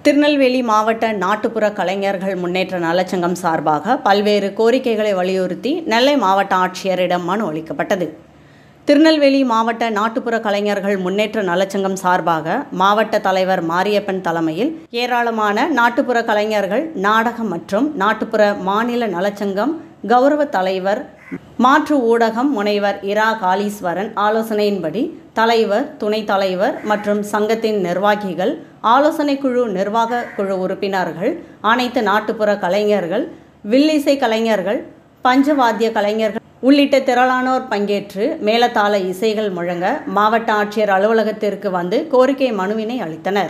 திருநெல்வேலி மாவட்ட நாட்டுப்புற கலைஞர்கள் முன்னேற்ற நலச்சங்கம் சார்பாக பல்வேறு கோரிக்கைகளை வலியுறுத்தி நெல்லை மாவட்ட ஆட்சியரிடம் மனு அளிக்கப்பட்டது திருநெல்வேலி மாவட்ட நாட்டுப்புற கலைஞர்கள் முன்னேற்ற நலச்சங்கம் சார்பாக மாவட்ட தலைவர் மாரியப்பன் தலைமையில் ஏராளமான நாட்டுப்புற கலைஞர்கள் நாடகம் மற்றும் நாட்டுப்புற மாநில நலச்சங்கம் கௌரவ தலைவர் மாற்று ஊடகம் முனைவர் இரா காளீஸ்வரன் ஆலோசனையின்படி தலைவர் துணைத் தலைவர் மற்றும் சங்கத்தின் நிர்வாகிகள் ஆலோசனை குழு நிர்வாக குழு உறுப்பினர்கள் அனைத்து நாட்டுப்புற கலைஞர்கள் வில்லிசை கலைஞர்கள் பஞ்சவாத்திய கலைஞர்கள் உள்ளிட்ட திரளானோர் பங்கேற்று மேலதாள இசைகள் முழங்க மாவட்ட ஆட்சியர் அலுவலகத்திற்கு வந்து கோரிக்கை மனுவினை அளித்தனர்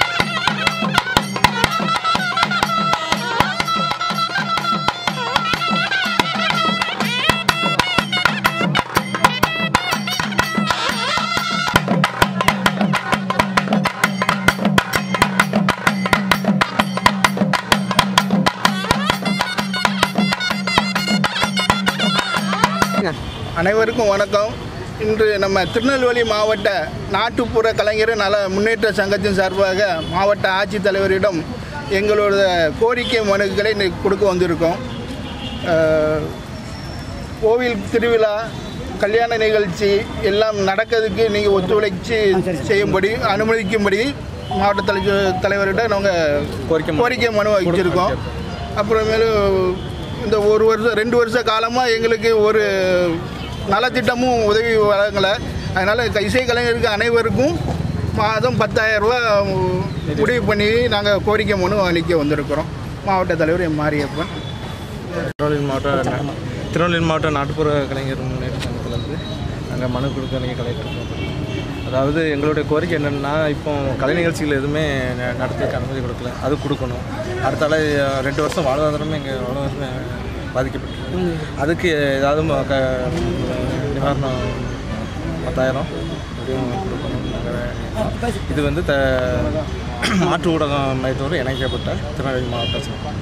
அனைவருக்கும் வணக்கம் இன்று நம்ம திருநெல்வேலி மாவட்ட நாட்டுப்புற கலைஞர் நல முன்னேற்ற சங்கத்தின் சார்பாக மாவட்ட ஆட்சித்தலைவரிடம் எங்களோட கோரிக்கை மனுக்களை இன்னைக்கு கொடுக்க வந்திருக்கோம் அஹ், கோவில் திருவிழா கல்யாண நிகழ்ச்சி எல்லாம் நடக்கிறதுக்கு நீங்கள் ஒத்துழைச்சு செய்யும்படி அனுமதிக்கும்படி மாவட்ட தலை தலைவரிடம் நாங்கள் கோரிக்கை மனு. கோரிக்கை மனு வச்சிருக்கோம் அப்புறமேலு இந்த ஒரு வருஷம் ரெண்டு வருஷ காலமாக எங்களுக்கு ஒரு நலத்திட்டமும் உதவி வழங்கலை அதனால் இசை கலைஞருக்கு அனைவருக்கும் மாதம் பத்தாயிரம் ரூபா முடிவு பண்ணி நாங்கள் கோரிக்கை மனு அளிக்க வந்திருக்கிறோம் மாவட்ட தலைவர் எம் மாரியப்பன் திருநெல்வேலி மாவட்ட நா- திருநெல்வேலி மாவட்ட நாட்டுப்புற கலைஞர் முன்னேற்ற சங்கத்திலேருந்து நாங்கள் மனு கொடுக்க நீங்கள் கலைஞர் அதாவது எங்களுடைய கோரிக்கை என்னென்னா இப்போ கலை நிகழ்ச்சிகள் எதுவுமே ந- நடத்துறதுக்கு அனுமதி கொடுக்கல அது கொடுக்கணும் அடுத்தால அஹ், ரெண்டு வருஷம் வாழ்வாதாரமே இங்கே வாழ்வாதாரமே பாதிக்கப்பட்டு அதுக்கு ஏதாவது ம- க நிவாரணம் பத்தாயிரம் எப்படியும் கொடுக்கணும் நாங்கள் இது வந்து த மாற்று ஊடகம் மையத்தோடு இணைக்கப்பட்ட திருநெல்வேலி மாவட்ட சங்கம்.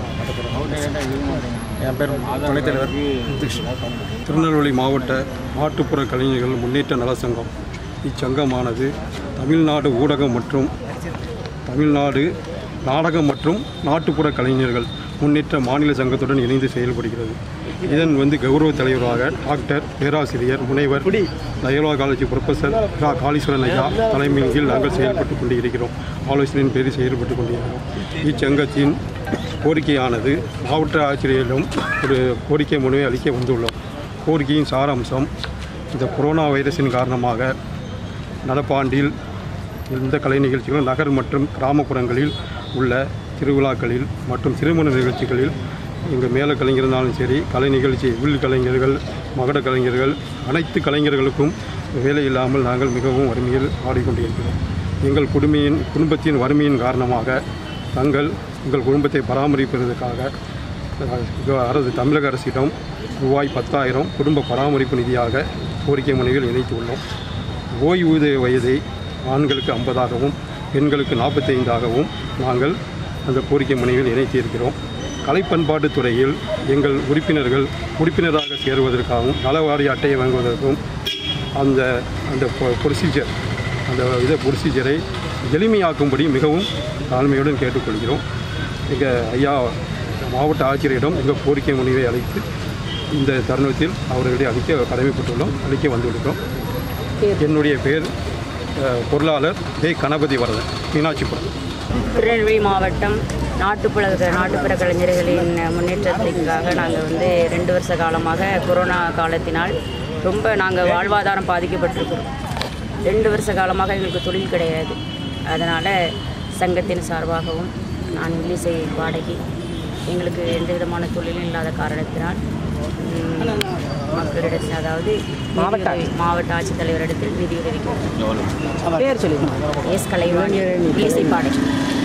என் பேர் துணைத் தலைவர் முத்துகிருஷ்ணன் திருநெல்வேலி மாவட்ட நாட்டுப்புற கலைஞர்கள் முன்னேற்ற நலச்சங்கம் இச்சங்கமானது தமிழ்நாடு ஊடகம் மற்றும் தமிழ்நாடு நாடகம் மற்றும் நாட்டுப்புற கலைஞர்கள் முன்னேற்ற மாநில சங்கத்துடன் இணைந்து செயல்படுகிறது இதன் வந்து கௌரவ தலைவராக டாக்டர் பேராசிரியர் முனைவர் லயோலா காலேஜ் ப்ரொஃபஸர் ரா காளீஸ்வரன் ஐயா தலைமையின் கீழ் நாங்கள் செயல்பட்டு கொண்டு இருக்கிறோம் ஆலோசனையின் பேரில் செயல்பட்டு கொண்டிருக்கிறோம் இச்சங்கத்தின் கோரிக்கையானது மாவட்ட ஆட்சியரிடம் ஒரு கோரிக்கை மனுவை அளிக்க வந்துள்ளோம் கோரிக்கையின் சாராம்சம் இந்த கொரோனா வைரஸின் காரணமாக நடப்பாண்டில் இந்த கலை நிகழ்ச்சிகளும் நகர் மற்றும் கிராமப்புறங்களில் உள்ள திருவிழாக்களில் மற்றும் திருமண நிகழ்ச்சிகளில் எங்கள் மேல கலைஞர் இருந்தாலும் சரி கலை நிகழ்ச்சி வில் கலைஞர்கள் மகட கலைஞர்கள் அனைத்து கலைஞர்களுக்கும் வேலை இல்லாமல் நாங்கள் மிகவும் வறுமையில் ஆடிக்கொண்டிருக்கிறோம் எங்கள் குடும்பியின் குடும்பத்தின் வறுமையின் காரணமாக தங்கள் எங்கள் குடும்பத்தை பராமரிப்பதற்காக அஹ், அரசு தமிழக அரசிடம் ரூபாய் பத்தாயிரம் குடும்ப பராமரிப்பு நிதியாக கோரிக்கை மனுவில் இணைத்துள்ளோம் ஓய்வூதிய வயதை ஆண்களுக்கு ஐம்பதாகவும் பெண்களுக்கு நாற்பத்தைந்தாகவும் நாங்கள் அந்த கோரிக்கை மனுவில் இணைத்திருக்கிறோம் கலை பண்பாட்டுத் துறையில் எங்கள் உறுப்பினர்கள் உறுப்பினராக சேருவதற்காகவும் நலவாரிய அட்டையை வாங்குவதற்கும் அந்த அந்த ப்ரொசீஜர் அந்த இதை ப்ரொசீஜரை எளிமையாக்கும்படி மிகவும் தாழ்மையுடன் கேட்டுக்கொள்கிறோம் எங்கள் ஐயா மாவட்ட ஆட்சியரிடம் எங்கள் கோரிக்கை மனுவை அழைத்து இந்த தருணத்தில் அவர்களை அளிக்க கடமைப்பட்டுள்ளோம் அளிக்க வந்துள்ளோம் என்னுடைய பேர் அஹ், பொருளாளர் ஏ கணபதி வரதன் மீனாட்சிபுரம் திருநெல்வேலி மாவட்டம் நாட்டுப்புற நாட்டுப்புற கலைஞர்களின் முன்னேற்றத்திற்காக நாங்கள் வந்து ரெண்டு வருஷ காலமாக கொரோனா காலத்தினால் ரொம்ப நாங்கள் வாழ்வாதாரம் பாதிக்கப்பட்டிருக்கிறோம் ரெண்டு வருஷ காலமாக எங்களுக்கு தொழில் கிடையாது அதனால் சங்கத்தின் சார்பாகவும் நான் வில்லிசை பாடகி எங்களுக்கு எந்த விதமான தொழிலும் இல்லாத காரணத்தினால் ம், மக்களிடத்தில் அதாவது மாவட்ட மாவட்ட ஆட்சித்தலைவரிடத்தில் நிதியுதவி கேட்டோம். பேர் சொல்லிடுங்க எஸ் கலைவாணி வில்லிசை பாடகி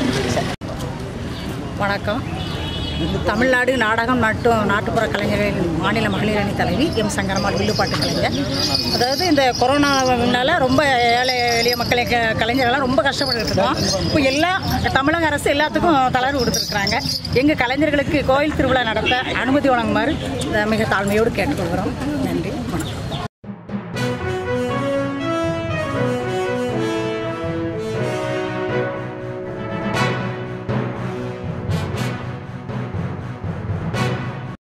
வணக்கம் தமிழ்நாடு நாடகம் நாட்டு நாட்டுப்புற கலைஞர்களின் மாநில மகளிர் அணி தலைவி எம் சங்கரம்மாள் வில்லுப்பாட்டு கலைஞர் அதாவது இந்த கொரோனாவினால ரொம்ப ஏழை எளிய மக்களை க கலைஞர்கள்லாம் ரொம்ப கஷ்டப்பட்டுட்டு இருக்கோம் இப்போ எல்லா தமிழக அரசு எல்லாத்துக்கும் தளர்வு கொடுத்துருக்குறாங்க எங்கள் கலைஞர்களுக்கு கோயில் திருவிழா நடத்த அனுமதி வழங்குமாறு அஹ், மிக தாழ்மையோடு கேட்டுக்கொள்கிறோம் நன்றி வணக்கம்